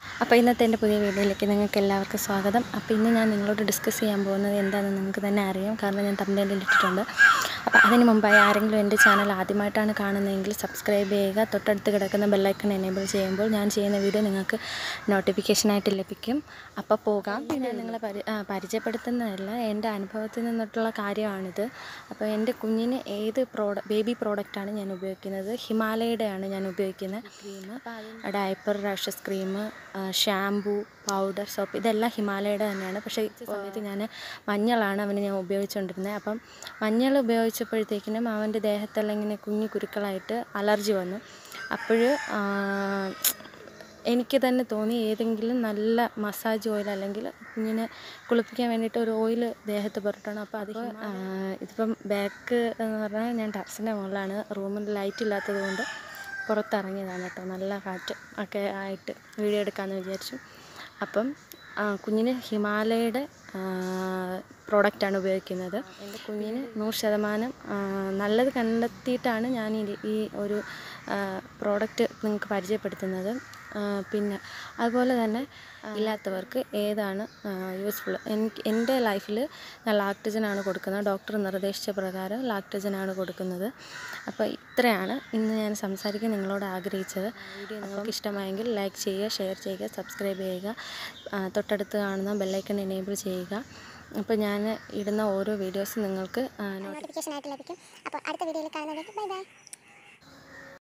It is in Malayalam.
അപ്പോൾ ഇന്നത്തെ എൻ്റെ പുതിയ വീഡിയോയിലേക്ക് നിങ്ങൾക്ക് എല്ലാവർക്കും സ്വാഗതം അപ്പോൾ ഇന്ന് ഞാൻ നിങ്ങളോട് ഡിസ്കസ് ചെയ്യാൻ പോകുന്നത് എന്താണെന്ന് നിങ്ങൾക്ക് തന്നെ അറിയാം കാരണം ഞാൻ തമിഴിൽ ഇട്ടിട്ടുണ്ട് അപ്പോൾ അതിന് മുമ്പായി ആരെങ്കിലും എൻ്റെ ചാനൽ ആദ്യമായിട്ടാണ് കാണുന്നതെങ്കിൽ സബ്സ്ക്രൈബ് ചെയ്യുക തൊട്ടടുത്ത് കിടക്കുന്ന ബെല്ലൈക്കൺ എനേബിൾ ചെയ്യുമ്പോൾ ഞാൻ ചെയ്യുന്ന വീഡിയോ നിങ്ങൾക്ക് നോട്ടിഫിക്കേഷനായിട്ട് ലഭിക്കും അപ്പോൾ പോകാം പിന്നെ നിങ്ങളെ പരി ആ, പരിചയപ്പെടുത്തുന്നതല്ല എൻ്റെ അനുഭവത്തിൽ നിന്നിട്ടുള്ള കാര്യമാണിത് അപ്പോൾ എൻ്റെ കുഞ്ഞിന് ഏത് പ്രോഡ ബേബി പ്രോഡക്റ്റാണ് ഞാൻ ഉപയോഗിക്കുന്നത് ഹിമാലയയുടെയാണ് ഞാൻ ഉപയോഗിക്കുന്നത് cream diaper rashes cream shampoo powder soap ഇതെല്ലാം ഹിമാലയയുടെ തന്നെയാണ് പക്ഷേ ഈ സമയത്ത് ഞാൻ മഞ്ഞളാണ് അവന് ഞാൻ ഉപയോഗിച്ചുകൊണ്ടിരുന്നത് അപ്പം മഞ്ഞൾ ഉപയോഗിച്ചപ്പോഴത്തേക്കിനും അവൻ്റെ ദേഹത്തെല്ലാം ഇങ്ങനെ കുഞ്ഞു കുരുക്കളായിട്ട് അലർജി വന്നു അപ്പോൾ എനിക്ക് തന്നെ തോന്നി ഏതെങ്കിലും നല്ല മസാജ് ഓയിൽ അല്ലെങ്കിൽ കുഞ്ഞിനെ കുളിപ്പിക്കാൻ വേണ്ടിയിട്ട് ഒരു ഓയിൽ ദേഹത്ത് പുരട്ടണം അപ്പോൾ അത് ആ, ഇതിപ്പം ബാക്ക് എന്ന് പറഞ്ഞാൽ ഞാൻ ടെറസിൻ്റെ മുകളിലാണ് റൂമിൽ ലൈറ്റ് ഇല്ലാത്തത് കൊണ്ട് പുറത്തിറങ്ങിയതാണ് കേട്ടോ നല്ല കാറ്റ് ഒക്കെ ആയിട്ട് വീഡിയോ എടുക്കാമെന്ന് വിചാരിച്ചു അപ്പം ആ, കുഞ്ഞിന് ഹിമാലയയുടെ പ്രോഡക്റ്റാണ് ഉപയോഗിക്കുന്നത് എൻ്റെ കുഞ്ഞിന് നൂറ് ശതമാനം ആ, നല്ലത് കണ്ടെത്തിയിട്ടാണ് ഞാൻ ഈ- ഈ ഒരു പ്രോഡക്റ്റ് നിങ്ങൾക്ക് പരിചയപ്പെടുത്തുന്നത് ആ, പിന്നെ അതുപോലെ തന്നെ ഇല്ലാത്തവർക്ക് ഏതാണ് യൂസ്ഫുൾ എനിക്ക് എൻ്റെ ലൈഫിൽ ഞാൻ ലാക്ടജനാണ് കൊടുക്കുന്നത് ഡോക്ടർ നിർദ്ദേശിച്ച പ്രകാരം ലാക്ടജനാണ് കൊടുക്കുന്നത് അപ്പോൾ ഇത്രയാണ് ഇന്ന് ഞാൻ സംസാരിക്കാൻ നിങ്ങളോട് ആഗ്രഹിച്ചത് വീഡിയോ നിങ്ങൾക്ക് ഇഷ്ടമായെങ്കിൽ ലൈക്ക് ചെയ്യുക ഷെയർ ചെയ്യുക സബ്സ്ക്രൈബ് ചെയ്യുക ആ, തൊട്ടടുത്ത് കാണുന്ന ബെല്ലൈക്കൺ എനേബിൾ ചെയ്യുക അപ്പോൾ ഞാൻ ഇടുന്ന ഓരോ വീഡിയോസും നിങ്ങൾക്ക് നോട്ടി നോട്ടിഫിക്കേഷൻ ആയിട്ട് ലഭിക്കും അപ്പോൾ അടുത്ത വീഡിയോയിൽ കാണുന്നത് ബൈ ബൈ